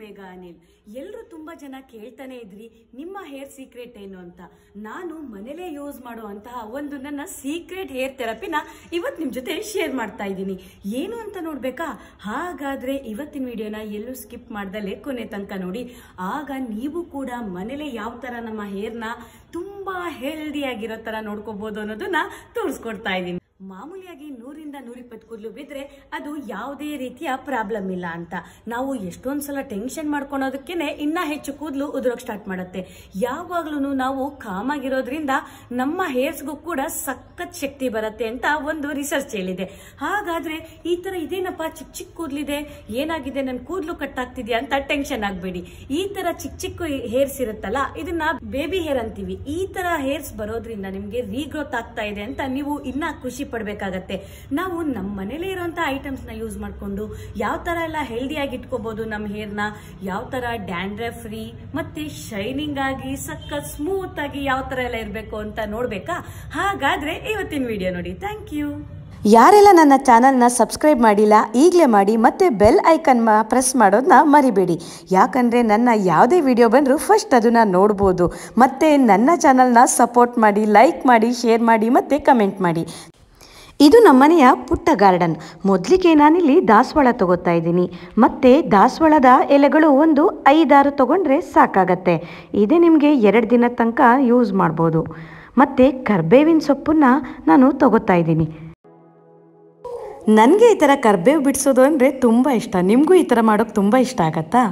ಮೇಘ ಅನಿಲ್ ಎಲ್ಲರೂ ತುಂಬಾ ಜನ ಕೇಳ್ತಾನೆ ಇದ್ರಿ ನಿಮ್ಮ ಹೇರ್ ಸೀಕ್ರೆಟ್ ಏನು ಅಂತ ನಾನು ಮನೇಲೇ ಯೂಸ್ ಮಾಡುವಂತಹ ಒಂದು ನನ್ನ ಸೀಕ್ರೆಟ್ ಹೇರ್ ಥೆರಪಿನ ಇವತ್ತು ನಿಮ್ಮ ಜೊತೆ ಶೇರ್ ಮಾಡ್ತಾ ಇದ್ದೀನಿ ಏನು ಅಂತ ನೋಡ್ಬೇಕಾ ಹಾಗಾದ್ರೆ ಇವತ್ತಿನ ವಿಡಿಯೋನ ಎಲ್ಲೂ ಸ್ಕಿಪ್ ಮಾಡ್ದಲೇ ಕೊನೆ ತನಕ ನೋಡಿ ಆಗ ನೀವು ಕೂಡ ಮನೇಲೆ ಯಾವ ತರ ನಮ್ಮ ಹೇರ್ನ ತುಂಬಾ ಹೆಲ್ದಿ ಆಗಿರೋ ತರ ನೋಡ್ಕೋಬಹುದು ಅನ್ನೋದನ್ನ ತೋರಿಸ್ಕೊಡ್ತಾ ಇದ್ದೀನಿ ಮಾಮೂಲಿಯಾಗಿ ನೂರಿಂದ ನೂರಿಪ್ಪತ್ತು ಕೂದಲು ಬಿದ್ರೆ ಅದು ಯಾವುದೇ ರೀತಿಯ ಪ್ರಾಬ್ಲಮ್ ಇಲ್ಲ ಅಂತ ನಾವು ಎಷ್ಟೊಂದ್ ಸಲ ಟೆನ್ಷನ್ ಮಾಡ್ಕೊಳೋದಕ್ಕೇನೆ ಇನ್ನ ಹೆಚ್ಚು ಕೂದಲು ಉದುರೋಕ್ ಸ್ಟಾರ್ಟ್ ಮಾಡುತ್ತೆ ಯಾವಾಗ್ಲೂ ನಾವು ಕಾಮ್ ಆಗಿರೋದ್ರಿಂದ ನಮ್ಮ ಹೇರ್ಸ್ಗೂ ಕೂಡ ಸಖತ್ ಶಕ್ತಿ ಬರುತ್ತೆ ಅಂತ ಒಂದು ರಿಸರ್ಚ್ ಹೇಳಿದೆ ಹಾಗಾದ್ರೆ ಈ ತರ ಇದೇನಪ್ಪ ಚಿಕ್ಕ ಚಿಕ್ಕ ಕೂದಲಿದೆ ಏನಾಗಿದೆ ನನ್ ಕೂದಲು ಕಟ್ ಆಗ್ತಿದ್ಯಾ ಅಂತ ಟೆನ್ಷನ್ ಆಗ್ಬೇಡಿ ಈ ತರ ಚಿಕ್ಕ ಚಿಕ್ಕ ಹೇರ್ಸ್ ಇರುತ್ತಲ್ಲ ಇದನ್ನ ಬೇಬಿ ಹೇರ್ ಅಂತೀವಿ ಈ ತರ ಹೇರ್ಸ್ ಬರೋದ್ರಿಂದ ನಿಮ್ಗೆ ರೀಗ್ರೋತ್ ಆಗ್ತಾ ಇದೆ ಅಂತ ನೀವು ಇನ್ನ ಖುಷಿ ಪಡ್ಬೇಕಾಗತ್ತೆ ನಾವು ನಮ್ಮ ಮನೇಲೆ ಇರುವಂತ ಐಟಮ್ಸ್ ನ ಯೂಸ್ ಮಾಡ್ಕೊಂಡು ಯಾವ ತರ ಎಲ್ಲ ಹೆಲ್ದಿ ಆಗಿ ಇಟ್ಕೋಬಹುದು ನಮ್ಮ ಹೇರ್ನ ಯಾವ ತರ ಡ್ಯಾಂಡ್ರಫ್ ಫ್ರೀ ಮತ್ತೆ ಶೈನಿಂಗ್ ಆಗಿ ಸಖತ್ ಸ್ಮೂತ್ ಆಗಿ ಯಾವ ತರ ಎಲ್ಲ ಇರಬೇಕು ಅಂತ ನೋಡ್ಬೇಕಾ ಹಾಗಾದ್ರೆ ಇವತ್ತಿನ ವಿಡಿಯೋ ನೋಡಿ ಥ್ಯಾಂಕ್ ಯು ಯಾರೆಲ್ಲ ನನ್ನ ಚಾನಲ್ನ ಸಬ್ಸ್ಕ್ರೈಬ್ ಮಾಡಿಲ್ಲ ಈಗಲೇ ಮಾಡಿ ಮತ್ತೆ ಬೆಲ್ ಐಕನ್ ಪ್ರೆಸ್ ಮಾಡೋದನ್ನ ಮರಿಬೇಡಿ ಯಾಕಂದರೆ ನನ್ನ ಯಾವುದೇ ವಿಡಿಯೋ ಬಂದರೂ ಫಸ್ಟ್ ಅದನ್ನು ನೋಡ್ಬೋದು ಮತ್ತು ನನ್ನ ಚಾನಲ್ನ ಸಪೋರ್ಟ್ ಮಾಡಿ ಲೈಕ್ ಮಾಡಿ ಶೇರ್ ಮಾಡಿ ಮತ್ತು ಕಮೆಂಟ್ ಮಾಡಿ ಇದು ನಮ್ಮನೆಯ ಪುಟ್ಟ ಗಾರ್ಡನ್ ಮೊದಲಿಗೆ ನಾನಿಲ್ಲಿ ದಾಸವಾಳ ತಗೋತಾ ಇದ್ದೀನಿ ಮತ್ತು ದಾಸವಾಳದ ಎಲೆಗಳು ಒಂದು ಐದಾರು ತಗೊಂಡ್ರೆ ಸಾಕಾಗತ್ತೆ ಇದೇ ನಿಮಗೆ ಎರಡು ದಿನ ತನಕ ಯೂಸ್ ಮಾಡ್ಬೋದು ಮತ್ತು ಕರ್ಬೇವಿನ ಸೊಪ್ಪನ್ನು ನಾನು ತಗೋತಾ ಇದ್ದೀನಿ ನನಗೆ ಈ ಥರ ಕರ್ಬೇವು ಬಿಡಿಸೋದು ಅಂದರೆ ತುಂಬ ಇಷ್ಟ ನಿಮಗೂ ಈ ಥರ ಮಾಡೋಕ್ಕೆ ತುಂಬ ಇಷ್ಟ ಆಗತ್ತಾ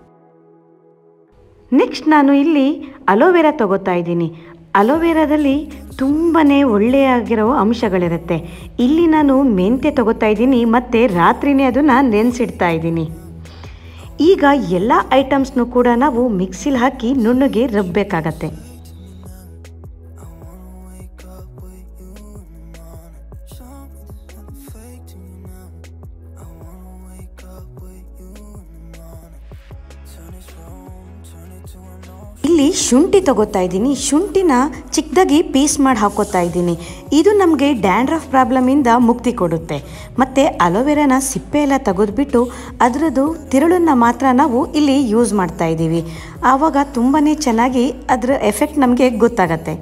ನೆಕ್ಸ್ಟ್ ನಾನು ಇಲ್ಲಿ ಅಲೋವೆರಾ ತಗೋತಾ ಇದ್ದೀನಿ ಅಲೋವೆರಾದಲ್ಲಿ ತುಂಬಾ ಒಳ್ಳೆಯಾಗಿರೋ ಅಂಶಗಳಿರುತ್ತೆ ಇಲ್ಲಿ ನಾನು ಮೆಂತೆ ತಗೋತಾ ಇದ್ದೀನಿ ಮತ್ತು ರಾತ್ರಿನೇ ಅದನ್ನು ನೆನೆಸಿಡ್ತಾ ಇದ್ದೀನಿ ಈಗ ಎಲ್ಲ ಐಟಮ್ಸ್ನು ಕೂಡ ನಾವು ಮಿಕ್ಸಿಲಿ ಹಾಕಿ ನುಣ್ಣಗೆ ರಬ್ಬಬೇಕಾಗತ್ತೆ ಇಲ್ಲಿ ಶುಂಠಿ ತಗೋತಾ ಇದ್ದೀನಿ ಶುಂಠಿನ ಚಿಕ್ಕದಾಗಿ ಪೀಸ್ ಮಾಡಿ ಹಾಕೋತಾ ಇದ್ದೀನಿ ಇದು ನಮಗೆ ಡ್ಯಾಂಡ್ರಫ್ ಪ್ರಾಬ್ಲಮಿಂದ ಮುಕ್ತಿ ಕೊಡುತ್ತೆ ಮತ್ತು ಅಲೋವೆರಾನ ಸಿಪ್ಪೆ ಎಲ್ಲ ತೆಗೆದುಬಿಟ್ಟು ಅದರದ್ದು ತಿರುಳನ್ನು ಮಾತ್ರ ನಾವು ಇಲ್ಲಿ ಯೂಸ್ ಮಾಡ್ತಾ ಇದ್ದೀವಿ ಆವಾಗ ತುಂಬಾ ಚೆನ್ನಾಗಿ ಅದರ ಎಫೆಕ್ಟ್ ನಮಗೆ ಗೊತ್ತಾಗತ್ತೆ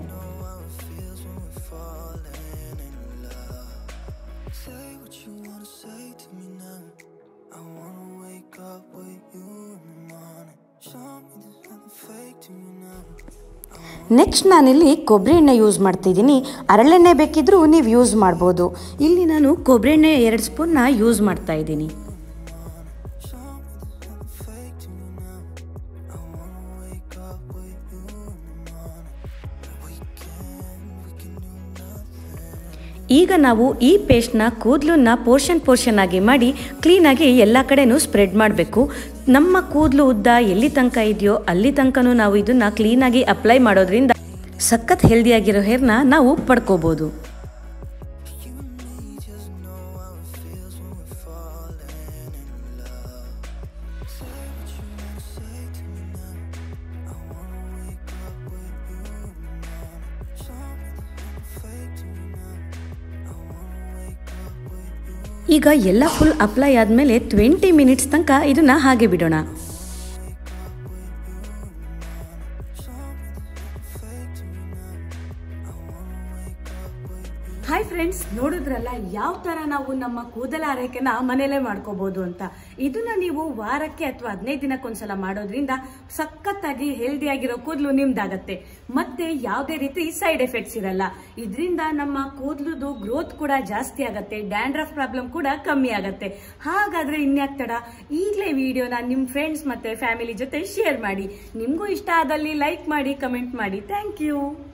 ನೆಕ್ಸ್ಟ್ ನಾನಿಲ್ಲಿ ಕೊಬ್ಬರಿ ಎಣ್ಣೆ ಯೂಸ್ ಮಾಡ್ತಿದ್ದೀನಿ ಹರಳೆಣ್ಣೆ ಬೇಕಿದ್ರೂ ನೀವು ಯೂಸ್ ಮಾಡ್ಬೋದು ಇಲ್ಲಿ ನಾನು ಕೊಬ್ಬರಿ ಎಣ್ಣೆ ಎರಡು ಸ್ಪೂನ್ನ ಯೂಸ್ ಮಾಡ್ತಾ ಇದ್ದೀನಿ ಈಗ ನಾವು ಈ ಪೇಸ್ಟ್ನ ಕೂದಲನ್ನ ಪೋರ್ಷನ್ ಪೋರ್ಷನ್ ಆಗಿ ಮಾಡಿ ಕ್ಲೀನಾಗಿ ಎಲ್ಲ ಕಡೆನೂ ಸ್ಪ್ರೆಡ್ ಮಾಡಬೇಕು ನಮ್ಮ ಕೂದಲು ಉದ್ದ ಎಲ್ಲಿ ತನಕ ಇದೆಯೋ ಅಲ್ಲಿ ತನಕನೂ ನಾವು ಇದನ್ನ ಕ್ಲೀನಾಗಿ ಅಪ್ಲೈ ಮಾಡೋದ್ರಿಂದ ಸಖತ್ ಹೆಲ್ದಿಯಾಗಿರೋ ಹೇರ್ನ ನಾವು ಪಡ್ಕೋಬೋದು ಈಗ ಎಲ್ಲ ಫುಲ್ ಅಪ್ಲೈ ಆದಮೇಲೆ ಟ್ವೆಂಟಿ ಮಿನಿಟ್ಸ್ ತನಕ ಇದನ್ನ ಹಾಗೆ ಬಿಡೋಣ ಹಾಯ್ ಫ್ರೆಂಡ್ಸ್ ನೋಡಿದ್ರಲ್ಲ ಯಾವ ತರ ನಾವು ನಮ್ಮ ಕೂದಲ ಆರೈಕೆನ ಮನೇಲೆ ಮಾಡ್ಕೋಬಹುದು ಅಂತ ಇದನ್ನ ನೀವು ವಾರಕ್ಕೆ ಅಥವಾ ಹದಿನೈದು ದಿನಕ್ಕೊಂದ್ಸಲ ಮಾಡೋದ್ರಿಂದ ಸಖತ್ತಾಗಿ ಹೆಲ್ದಿ ಆಗಿರೋ ಕೂದಲು ನಿಮ್ದಾಗತ್ತೆ ಮತ್ತೆ ಯಾವುದೇ ರೀತಿ ಸೈಡ್ ಎಫೆಕ್ಟ್ಸ್ ಇರಲ್ಲ ಇದರಿಂದ ನಮ್ಮ ಕೂದಲುದು ಗ್ರೋತ್ ಕೂಡ ಜಾಸ್ತಿ ಆಗತ್ತೆ ಡ್ಯಾಂಡ್ರಫ್ ಪ್ರಾಬ್ಲಮ್ ಕೂಡ ಕಮ್ಮಿ ಆಗತ್ತೆ ಹಾಗಾದ್ರೆ ಇನ್ಯಾಕ್ ತಡ ಈಗಲೇ ವಿಡಿಯೋನ ನಿಮ್ ಫ್ರೆಂಡ್ಸ್ ಮತ್ತೆ ಫ್ಯಾಮಿಲಿ ಜೊತೆ ಶೇರ್ ಮಾಡಿ ನಿಮ್ಗೂ ಇಷ್ಟ ಆದಲ್ಲಿ ಲೈಕ್ ಮಾಡಿ ಕಮೆಂಟ್ ಮಾಡಿ ಥ್ಯಾಂಕ್ ಯು